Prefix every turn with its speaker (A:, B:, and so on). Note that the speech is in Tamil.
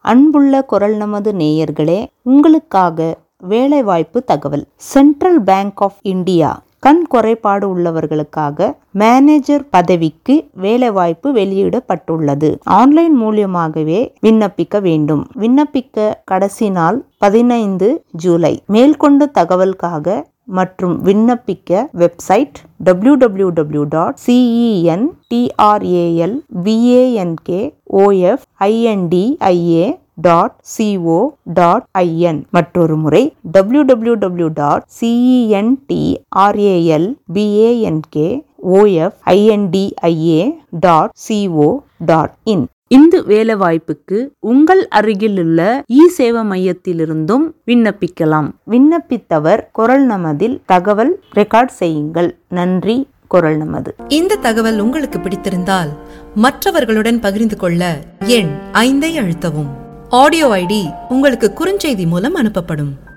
A: அன்புள்ள குரல் நமது நேயர்களே உங்களுக்காக வேலைவாய்ப்பு தகவல் சென்ட்ரல் பேங்க் ஆஃப் இந்தியா கண் குறைபாடு உள்ளவர்களுக்காக மேனேஜர் பதவிக்கு வேலைவாய்ப்பு வெளியிடப்பட்டுள்ளது ஆன்லைன் மூலியமாகவே விண்ணப்பிக்க வேண்டும் விண்ணப்பிக்க கடைசி நாள் பதினைந்து ஜூலை மேற்கொண்டு தகவலுக்காக மற்றும் விண்ணப்பிக்க website W W W dot CEN டிஆர்ஏஎல் bank OF INDIA dot CO dot IN மற்றொரு முறை W W W dot சிஇஎன்டிஆர்ஏஎல் bank OF INDIA dot CO dot in இந்த வேலைவாய்ப்புக்கு உங்கள் அருகிலுள்ள இ சேவை மையத்திலிருந்தும் விண்ணப்பிக்கலாம் விண்ணப்பித்தவர் குரல் நமதில் தகவல் ரெக்கார்ட் செய்யுங்கள் நன்றி குரல் நமது
B: இந்த தகவல் உங்களுக்கு பிடித்திருந்தால் மற்றவர்களுடன் பகிர்ந்து கொள்ள எண் ஐந்தை அழுத்தவும் ஆடியோ ஐடி உங்களுக்கு குறுஞ்செய்தி மூலம் அனுப்பப்படும்